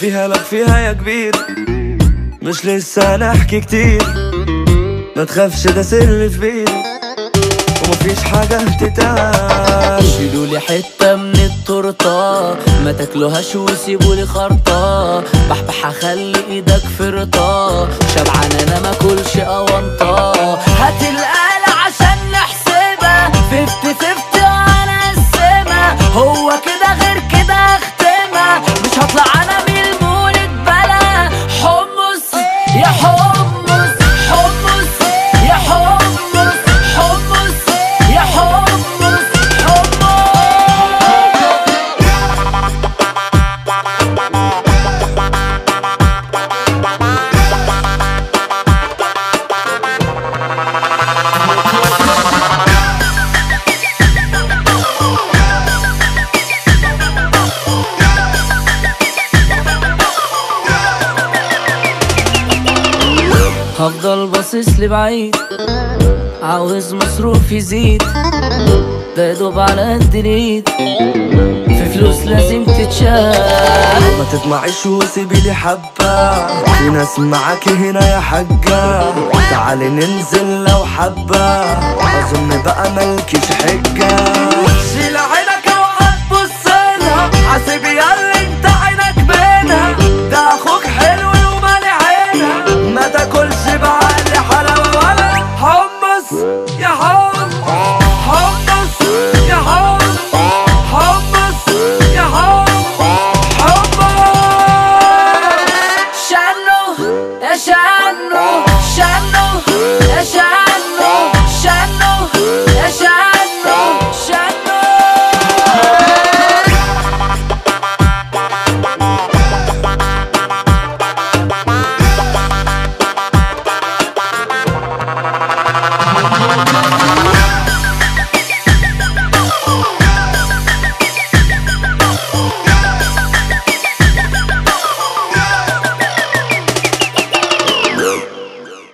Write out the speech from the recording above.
فيها لك فيها يا كبير مش لسه نحكي كتير ما تخافش ده سر كبير ومفيش حاجة تتقال شيلولي حتة من التورتة ما تاكلوهاش وسيبولي خرطة بحبح اخلي ايدك فرطة شبعان انا ما كلش اوانطة هات الآلة عشان نحسبها فيفتي فيفتي وانا اقسمها هو كده غير كده اختمها مش هطلع انا من المولد بلا حمص يا حمص حمص يا حمص حمص يا حمص حمص هفضل باصص لبعيد عاوز مصروف يزيد ده يدوب على قد الايد في فلوس لازم تتشال ما تطمعيش وسيبي لي حبة في ناس معاكي هنا يا حاجة تعالي ننزل لو حبة أظن بقى ملكيش حجة